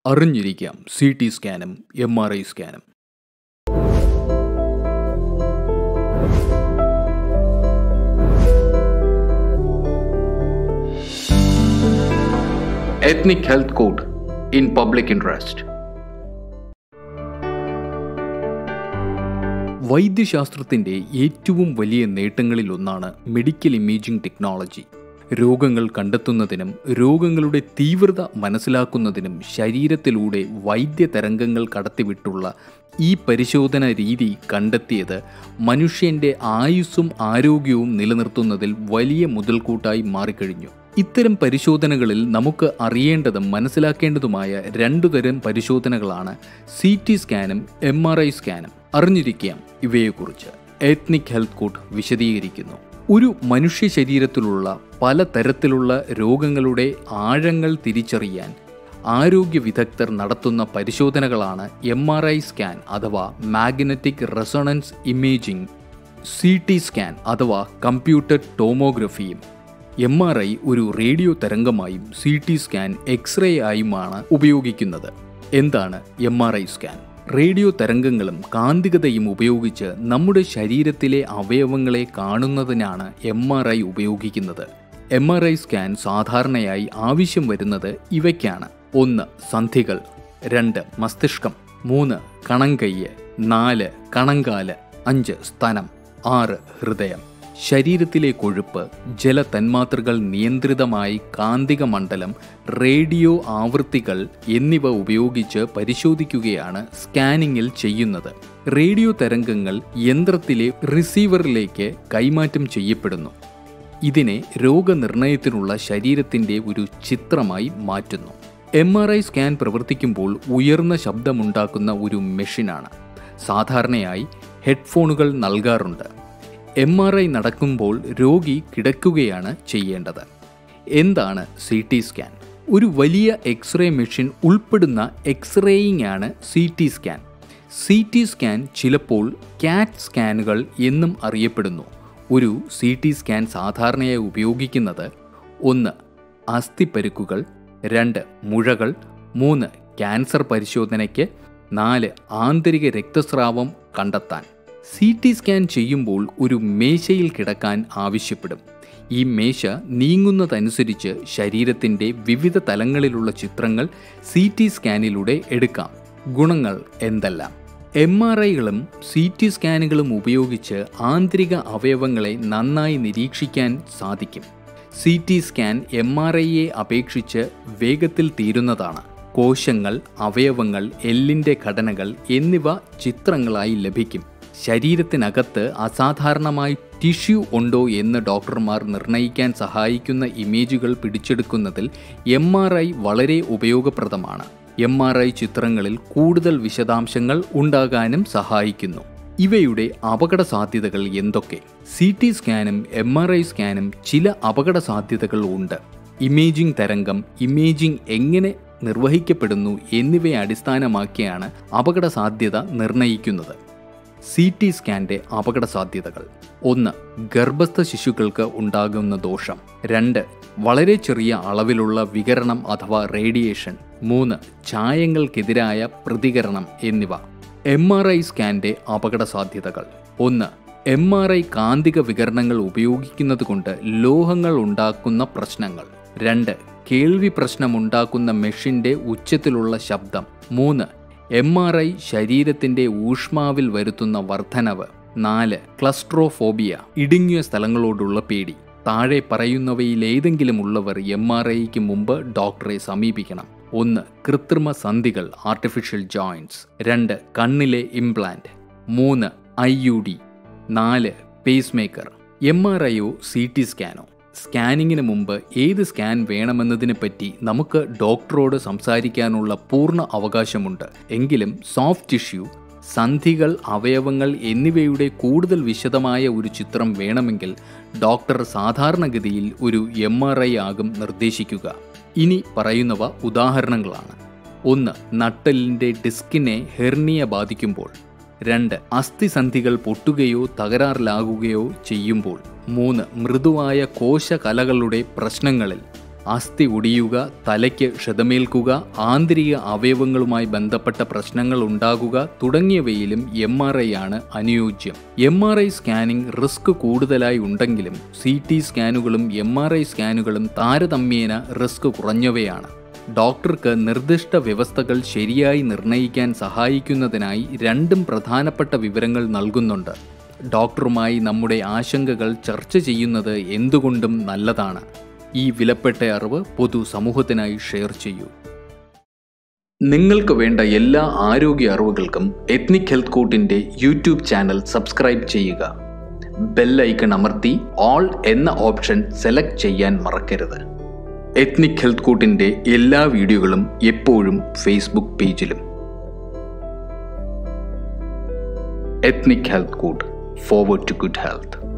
അറിഞ്ഞിരിക്കാം C T സ്കാനും M R I സ്കാനും ethnic health code in public interest വൈദ്യശാസ്ത്രത്തിൻ്റെ ഏറ്റവും വലിയ നേട്ടങ്ങളിലൊന്നാണ് മെഡിക്കൽ ഇമേജിംഗ് ടെക്നോളജി രോഗങ്ങൾ കണ്ടെത്തുന്നതിനും രോഗങ്ങളുടെ തീവ്രത മനസ്സിലാക്കുന്നതിനും ശരീരത്തിലൂടെ വൈദ്യതരംഗങ്ങൾ കടത്തിവിട്ടുള്ള ഈ പരിശോധന രീതി കണ്ടെത്തിയത് മനുഷ്യൻ്റെ ആയുസ്സും ആരോഗ്യവും നിലനിർത്തുന്നതിൽ വലിയ മുതൽക്കൂട്ടായി മാറിക്കഴിഞ്ഞു ഇത്തരം പരിശോധനകളിൽ നമുക്ക് അറിയേണ്ടതും മനസ്സിലാക്കേണ്ടതുമായ രണ്ടു തരം പരിശോധനകളാണ് സി ടി സ്കാനും എം ആർ ഐ സ്കാനും അറിഞ്ഞിരിക്കാം ഇവയെക്കുറിച്ച് എത്നിക് ഹെൽത്ത് കോഡ് വിശദീകരിക്കുന്നു ഒരു മനുഷ്യ ശരീരത്തിലുള്ള പലതരത്തിലുള്ള രോഗങ്ങളുടെ ആഴങ്ങൾ തിരിച്ചറിയാൻ ആരോഗ്യ വിദഗ്ധർ നടത്തുന്ന പരിശോധനകളാണ് എം ആർ ഐ സ്കാൻ അഥവാ magnetic resonance imaging C T scan അഥവാ കമ്പ്യൂട്ടർ ടോമോഗ്രഫിയും എം ആർ ഐ ഒരു റേഡിയോ തരംഗമായും സി ടി സ്കാൻ എക്സ്റേ ആയുമാണ് ഉപയോഗിക്കുന്നത് എന്താണ് M R I scan radio തരംഗങ്ങളും കാന്തികതയും ഉപയോഗിച്ച് നമ്മുടെ ശരീരത്തിലെ അവയവങ്ങളെ കാണുന്നതിനാണ് എം ആർ ഐ ഉപയോഗിക്കുന്നത് എം ആർ ഐ സ്കാൻ സാധാരണയായി ആവശ്യം വരുന്നത് ഇവയ്ക്കാണ് ഒന്ന് സന്ധികൾ രണ്ട് മസ്തിഷ്കം മൂന്ന് കണങ്കയ്യ് നാല് കണങ്കാല് അഞ്ച് സ്തനം ആറ് ഹൃദയം ശരീരത്തിലെ കൊഴുപ്പ് ജലതന്മാത്രകൾ നിയന്ത്രിതമായി കാന്തിക മണ്ഡലം റേഡിയോ ആവൃത്തികൾ എന്നിവ ഉപയോഗിച്ച് പരിശോധിക്കുകയാണ് സ്കാനിങ്ങിൽ ചെയ്യുന്നത് റേഡിയോ തരംഗങ്ങൾ യന്ത്രത്തിലെ റിസീവറിലേക്ക് കൈമാറ്റം ചെയ്യപ്പെടുന്നു ഇതിനെ രോഗനിർണയത്തിനുള്ള ശരീരത്തിൻ്റെ ഒരു ചിത്രമായി മാറ്റുന്നു എം ആർ ഐ സ്കാൻ പ്രവർത്തിക്കുമ്പോൾ ഉയർന്ന ശബ്ദമുണ്ടാക്കുന്ന ഒരു മെഷീനാണ് സാധാരണയായി ഹെഡ്ഫോണുകൾ നൽകാറുണ്ട് എം ആർ ഐ നടക്കുമ്പോൾ രോഗി കിടക്കുകയാണ് ചെയ്യേണ്ടത് എന്താണ് സി ടി സ്കാൻ ഒരു വലിയ എക്സ്റേ മെഷീൻ ഉൾപ്പെടുന്ന എക്സ്റേയിങ് ആണ് C T scan C T scan ചിലപ്പോൾ കാറ്റ് സ്കാനുകൾ എന്നും അറിയപ്പെടുന്നു ഒരു സി ടി സ്കാൻ സാധാരണയായി ഉപയോഗിക്കുന്നത് ഒന്ന് അസ്ഥിപ്പരുക്കുകൾ രണ്ട് മുഴകൾ മൂന്ന് ക്യാൻസർ പരിശോധനയ്ക്ക് നാല് ആന്തരിക രക്തസ്രാവം കണ്ടെത്താൻ സി ടി സ്കാൻ ചെയ്യുമ്പോൾ ഒരു മേശയിൽ കിടക്കാൻ ആവശ്യപ്പെടും ഈ മേശ നീങ്ങുന്നതനുസരിച്ച് ശരീരത്തിൻ്റെ വിവിധ തലങ്ങളിലുള്ള ചിത്രങ്ങൾ സി ടി സ്കാനിലൂടെ എടുക്കാം ഗുണങ്ങൾ എന്തെല്ലാം എം ആർ ഐകളും സി ടി സ്കാനുകളും ഉപയോഗിച്ച് ആന്തരിക അവയവങ്ങളെ നന്നായി നിരീക്ഷിക്കാൻ സാധിക്കും C T scan M R ഐയെ അപേക്ഷിച്ച് വേഗത്തിൽ തീരുന്നതാണ് കോശങ്ങൾ അവയവങ്ങൾ എല്ലിൻ്റെ ഘടനകൾ എന്നിവ ചിത്രങ്ങളായി ലഭിക്കും ശരീരത്തിനകത്ത് അസാധാരണമായി ടിഷ്യൂ ഉണ്ടോ എന്ന് ഡോക്ടർമാർ നിർണ്ണയിക്കാൻ സഹായിക്കുന്ന ഇമേജുകൾ പിടിച്ചെടുക്കുന്നതിൽ എം ആർ ഐ വളരെ ഉപയോഗപ്രദമാണ് എം ആർ ഐ ചിത്രങ്ങളിൽ കൂടുതൽ വിശദാംശങ്ങൾ ഉണ്ടാകാനും സഹായിക്കുന്നു ഇവയുടെ അപകട സാധ്യതകൾ എന്തൊക്കെ സി ടി സ്കാനും എം ആർ ഐ സ്കാനും ചില അപകട സാധ്യതകൾ ഉണ്ട് ഇമേജിംഗ് തരംഗം ഇമേജിംഗ് എങ്ങനെ നിർവഹിക്കപ്പെടുന്നു എന്നിവയെ അടിസ്ഥാനമാക്കിയാണ് അപകട സാധ്യത നിർണ്ണയിക്കുന്നത് സി ടി സ്കാൻ്റെ അപകട സാധ്യതകൾ ഒന്ന് ഗർഭസ്ഥ ശിശുക്കൾക്ക് ഉണ്ടാകുന്ന ദോഷം രണ്ട് വളരെ ചെറിയ അളവിലുള്ള വികരണം അഥവാ റേഡിയേഷൻ മൂന്ന് ചായങ്ങൾക്കെതിരായ പ്രതികരണം എന്നിവ എം ആർ ഐ സ്കാൻ്റെ അപകട സാധ്യതകൾ ഒന്ന് എം ആർ ഐ കാന്തിക വികരണങ്ങൾ ഉപയോഗിക്കുന്നത് കൊണ്ട് ലോഹങ്ങൾ ഉണ്ടാക്കുന്ന പ്രശ്നങ്ങൾ രണ്ട് കേൾവി പ്രശ്നമുണ്ടാക്കുന്ന മെഷീൻ്റെ ഉച്ചത്തിലുള്ള ശബ്ദം മൂന്ന് എം ആർ ഐ ശരീരത്തിൻ്റെ ഊഷ്മാവിൽ വരുത്തുന്ന വർധനവ് നാല് ക്ലസ്ട്രോഫോബിയ ഇടുങ്ങിയ സ്ഥലങ്ങളോടുള്ള പേടി താഴെ പറയുന്നവയിലേതെങ്കിലും ഉള്ളവർ എം ആർ ഐക്ക് മുമ്പ് ഡോക്ടറെ സമീപിക്കണം ഒന്ന് കൃത്രിമ സന്ധികൾ ആർട്ടിഫിഷ്യൽ ജോയിൻറ്റ്സ് രണ്ട് കണ്ണിലെ ഇംപ്ലാന്റ് മൂന്ന് ഐ യു ഡി നാല് പേസ് മേക്കർ എം ആർ ഐയോ സി ടി സ്കാനോ സ്കാനിങ്ങിന് മുമ്പ് ഏത് സ്കാൻ വേണമെന്നതിനെ പറ്റി നമുക്ക് ഡോക്ടറോട് സംസാരിക്കാനുള്ള പൂർണ്ണ അവകാശമുണ്ട് എങ്കിലും സോഫ്റ്റ് ടിഷ്യൂ സന്ധികൾ അവയവങ്ങൾ എന്നിവയുടെ കൂടുതൽ വിശദമായ ഒരു ചിത്രം വേണമെങ്കിൽ ഡോക്ടർ സാധാരണഗതിയിൽ ഒരു എം ആർ ഐ ആകും നിർദ്ദേശിക്കുക ഇനി പറയുന്നവ ഉദാഹരണങ്ങളാണ് ഒന്ന് നട്ടലിൻ്റെ ഡിസ്കിനെ ഹെർണിയ ബാധിക്കുമ്പോൾ രണ്ട് അസ്ഥിസന്ധികൾ പൊട്ടുകയോ തകരാറിലാകുകയോ ചെയ്യുമ്പോൾ മൂന്ന് മൃദുവായ കോശകലകളുടെ പ്രശ്നങ്ങളിൽ അസ്ഥി ഒടിയുക തലയ്ക്ക് ക്ഷതമേൽക്കുക ആന്തരിക അവയവങ്ങളുമായി ബന്ധപ്പെട്ട പ്രശ്നങ്ങൾ ഉണ്ടാകുക തുടങ്ങിയവയിലും എം ആർ ഐ ആണ് അനുയോജ്യം M R I scanning risk കൂടുതലായി ഉണ്ടെങ്കിലും സി ടി സ്കാനുകളും എം ആർ ഐ സ്കാനുകളും താരതമ്യേന റിസ്ക് കുറഞ്ഞവയാണ് ഡോക്ടർക്ക് നിർദ്ദിഷ്ട വ്യവസ്ഥകൾ ശരിയായി നിർണ്ണയിക്കാൻ സഹായിക്കുന്നതിനായി രണ്ടും പ്രധാനപ്പെട്ട വിവരങ്ങൾ നൽകുന്നുണ്ട് ഡോക്ടറുമായി നമ്മുടെ ആശങ്കകൾ ചർച്ച ചെയ്യുന്നത് എന്തുകൊണ്ടും നല്ലതാണ് ഈ വിലപ്പെട്ട അറിവ് പൊതു സമൂഹത്തിനായി ഷെയർ ചെയ്യൂ നിങ്ങൾക്ക് വേണ്ട എല്ലാ ആരോഗ്യ അറിവുകൾക്കും എത്നിക് ഹെൽത്ത് കോട്ടിൻ്റെ യൂട്യൂബ് ചാനൽ സബ്സ്ക്രൈബ് ചെയ്യുക ബെൽ ഐക്കൺ അമർത്തി ഓൾ എന്ന ഓപ്ഷൻ സെലക്ട് ചെയ്യാൻ മറക്കരുത് എത്നിക് ഹെൽത്ത് കോട്ടിൻ്റെ എല്ലാ വീഡിയോകളും എപ്പോഴും ഫേസ്ബുക്ക് പേജിലും ethnic health code forward to good health